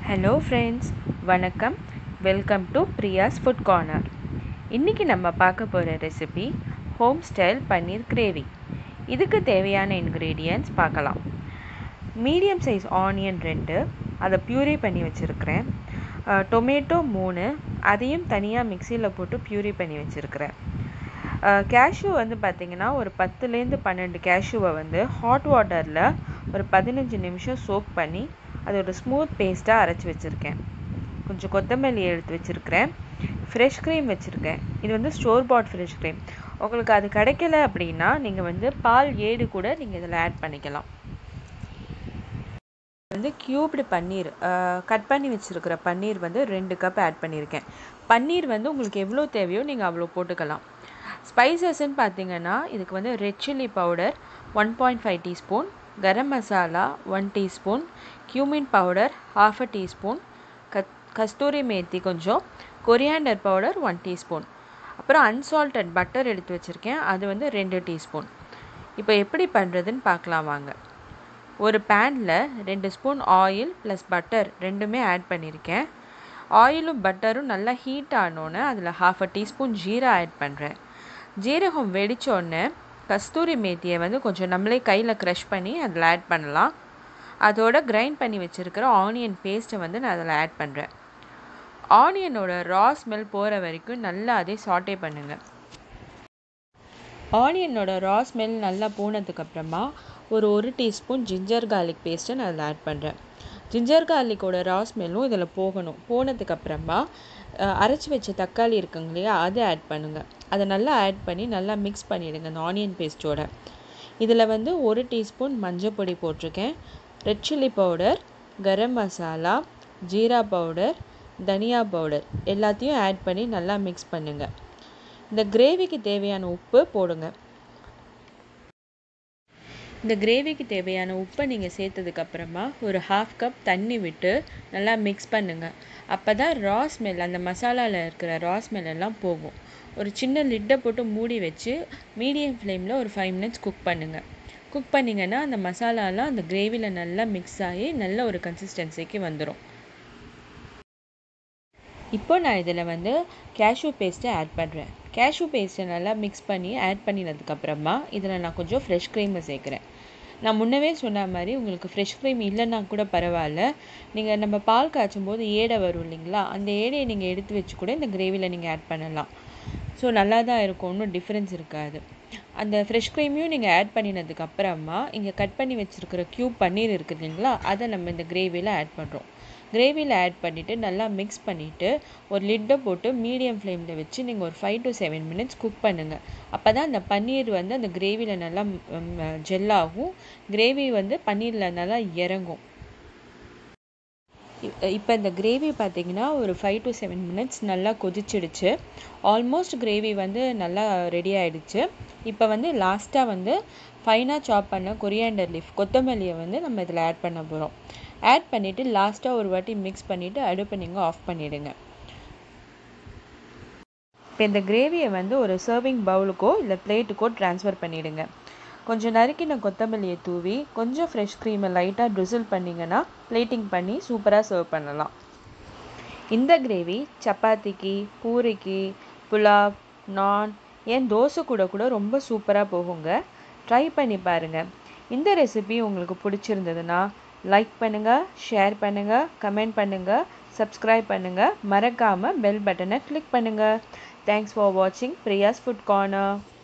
hello friends வணக்கம் welcome to Priya's food corner இன்றைக்கி நம்ம பார்க்க போகிற recipe home style paneer gravy இதுக்கு தேவையான இன்க்ரீடியன்ட்ஸ் பார்க்கலாம் மீடியம் சைஸ் ஆனியன் ரெண்டு அதை பியூரி பண்ணி வச்சுருக்கிறேன் டொமேட்டோ மூணு அதையும் தனியாக மிக்சியில் போட்டு பியூரி பண்ணி வச்சுருக்கிறேன் கேஷ்யூ வந்து பார்த்திங்கன்னா ஒரு பத்துலேருந்து பன்னெண்டு கேஷ்யூவை வந்து ஹாட் வாட்டரில் ஒரு பதினஞ்சு நிமிஷம் சோக் பண்ணி அது ஒரு ஸ்மூத் பேஸ்ட்டாக அரைச்சி வச்சுருக்கேன் கொஞ்சம் கொத்தமல்லி எடுத்து வச்சுருக்கிறேன் ஃப்ரெஷ் க்ரீம் வச்சுருக்கேன் இது வந்து ஸ்டோர் பாட் ஃப்ரெஷ் க்ரீம் உங்களுக்கு அது கிடைக்கல அப்படின்னா நீங்கள் வந்து பால் ஏடு கூட நீங்கள் இதில் ஆட் பண்ணிக்கலாம் வந்து க்யூப்டு பன்னீர் கட் பண்ணி வச்சுருக்கிற பன்னீர் வந்து ரெண்டு கப் ஆட் பண்ணியிருக்கேன் பன்னீர் வந்து உங்களுக்கு எவ்வளோ தேவையோ நீங்கள் அவ்வளோ போட்டுக்கலாம் ஸ்பைசஸ்ன்னு பார்த்தீங்கன்னா இதுக்கு வந்து red chilli powder one point five teaspoon garam masala one teaspoon cumin powder half a teaspoon கத் கஸ்தூரி மேத்தி கொஞ்சம் கொரியாண்டர் பவுடர் ஒன் டீஸ்பூன் அப்புறம் அன்சால்டட் பட்டர் எடுத்து வச்சுருக்கேன் அது வந்து ரெண்டு டீஸ்பூன் இப்போ எப்படி பண்ணுறதுன்னு பார்க்கலாம் வாங்க ஒரு பேனில் ரெண்டு ஸ்பூன் ஆயில் ப்ளஸ் பட்டர் ரெண்டுமே ஆட் பண்ணியிருக்கேன் ஆயிலும் பட்டரும் நல்லா ஹீட் ஆனோன்னே அதில் half a teaspoon jeera add பண்ணுறேன் ஜீரகம் வெடித்தோடனே கஸ்தூரி மேத்தியை வந்து கொஞ்சம் நம்மளே கையில் க்ரஷ் பண்ணி அதில் ஆட் பண்ணலாம் அதோட கிரைண்ட் பண்ணி வச்சுருக்கிற ஆனியன் பேஸ்ட்டை வந்து நான் அதில் ஆட் பண்ணுறேன் ஆனியனோட ரா ஸ்மெல் போகிற வரைக்கும் நல்லா அதே சாட்டே பண்ணுங்கள் ஆனியனோட ரா ஸ்மெல் நல்லா போனதுக்கப்புறமா ஒரு ஒரு டீஸ்பூன் ஜிஞ்சர் கார்லிக் பேஸ்ட்டை நான் அதில் ஆட் பண்ணுறேன் ஜிஞ்சர் கார்லிக்கோட ரா ஸ்மெல்லும் இதில் போகணும் போனதுக்கப்புறமா அரைச்சி வச்ச தக்காளி இருக்குங்க இல்லையா அதை ஆட் பண்ணுங்கள் அதை நல்லா ஆட் பண்ணி நல்லா மிக்ஸ் பண்ணிவிடுங்க அந்த ஆனியன் பேஸ்ட்டோட இதில் வந்து ஒரு டீஸ்பூன் மஞ்சள் பொடி போட்டிருக்கேன் red chilli powder garam masala jeera powder dhaniya powder எல்லாத்தையும் ஆட் பண்ணி நல்லா மிக்ஸ் பண்ணுங்கள் இந்த கிரேவிக்கு தேவையான உப்பு போடுங்க இந்த கிரேவிக்கு தேவையான உப்பை நீங்கள் சேர்த்ததுக்கப்புறமா ஒரு ஹாஃப் கப் தண்ணி விட்டு நல்லா மிக்ஸ் பண்ணுங்கள் அப்போ தான் ரா ஸ்மெல் அந்த மசாலாவில் இருக்கிற ரா ஸ்மெல் எல்லாம் போகும் ஒரு சின்ன லிட்டை போட்டு மூடி வச்சு மீடியம் ஃப்ளேமில் ஒரு ஃபைவ் மினிட்ஸ் குக் பண்ணுங்கள் குக் பண்ணிங்கன்னா அந்த மசாலாலாம் அந்த கிரேவியில் நல்லா மிக்ஸ் ஆகி நல்ல ஒரு கன்சிஸ்டன்சிக்கு வந்துடும் இப்போ நான் இதில் வந்து கேஷ்யூ பேஸ்ட்டை ஆட் பண்ணுறேன் கேஷ்யூ பேஸ்ட்டை நல்லா மிக்ஸ் பண்ணி ஆட் பண்ணினதுக்கப்புறமா இதில் நான் கொஞ்சம் ஃப்ரெஷ் க்ரீமை சேர்க்குறேன் நான் முன்னவே சொன்ன மாதிரி உங்களுக்கு ஃப்ரெஷ் க்ரீம் இல்லைன்னா கூட பரவாயில்ல நீங்கள் நம்ம பால் காய்ச்சும் போது ஏடை வரும் இல்லைங்களா அந்த ஏடையை நீங்கள் எடுத்து வச்சு கூட இந்த கிரேவியில் நீங்கள் ஆட் பண்ணலாம் ஸோ நல்லா தான் இருக்கும் ஒன்றும் டிஃப்ரென்ஸ் இருக்காது அந்த ஃப்ரெஷ் க்ரீமையும் நீங்கள் ஆட் பண்ணினதுக்கு அப்புறமா இங்கே கட் பண்ணி வச்சுருக்கிற க்யூப் பன்னீர் இருக்குது இல்லைங்களா அதை நம்ம இந்த கிரேவியில் ஆட் பண்ணுறோம் கிரேவியில் ஆட் பண்ணிவிட்டு நல்லா மிக்ஸ் பண்ணிவிட்டு ஒரு லிட்டை போட்டு மீடியம் ஃப்ளேமில் வச்சு நீங்கள் ஒரு five to seven minutes cook பண்ணுங்கள் அப்போ தான் அந்த பன்னீர் வந்து அந்த கிரேவியில் நல்லா ஜெல்லாகும் கிரேவி வந்து பன்னீரில் நல்லா இறங்கும் இப்போ இந்த கிரேவி பார்த்தீங்கன்னா ஒரு ஃபைவ் டு செவன் மினிட்ஸ் நல்லா கொதிச்சிடுச்சு ஆல்மோஸ்ட் கிரேவி வந்து நல்லா ரெடி ஆகிடுச்சு இப்போ வந்து லாஸ்ட்டாக வந்து ஃபைனாக சாப் பண்ண கொரியாண்டர் லீஃப் கொத்தமல்லியை வந்து நம்ம இதில் ஆட் பண்ண போகிறோம் ஆட் பண்ணிவிட்டு லாஸ்ட்டாக ஒரு வாட்டி மிக்ஸ் பண்ணிவிட்டு அடுப்பை நீங்கள் ஆஃப் பண்ணிவிடுங்க இப்போ இந்த கிரேவியை வந்து ஒரு சர்விங் பவுலுக்கோ இல்லை பிளேட்டுக்கோ ட்ரான்ஸ்ஃபர் பண்ணிவிடுங்க கொஞ்சம் நறுக்கின கொத்தமல்லியை தூவி கொஞ்சம் ஃப்ரெஷ் க்ரீமை லைட்டாக ட்ரிசில் பண்ணிங்கன்னா பிளேட்டிங் பண்ணி சூப்பராக சர்வ் பண்ணலாம் இந்த கிரேவி சப்பாத்திக்கு பூரிக்கு புலாவ் நான் ஏன் தோசை கூட கூட ரொம்ப சூப்பராக போகுங்க ட்ரை பண்ணி பாருங்கள் இந்த ரெசிபி உங்களுக்கு பிடிச்சிருந்ததுன்னா லைக் பண்ணுங்கள் ஷேர் பண்ணுங்கள் கமெண்ட் பண்ணுங்கள் சப்ஸ்கிரைப் பண்ணுங்கள் மறக்காமல் பெல் பட்டனை கிளிக் பண்ணுங்கள் தேங்க்ஸ் ஃபார் வாட்சிங் பிரியாஸ் ஃபுட் கார்னர்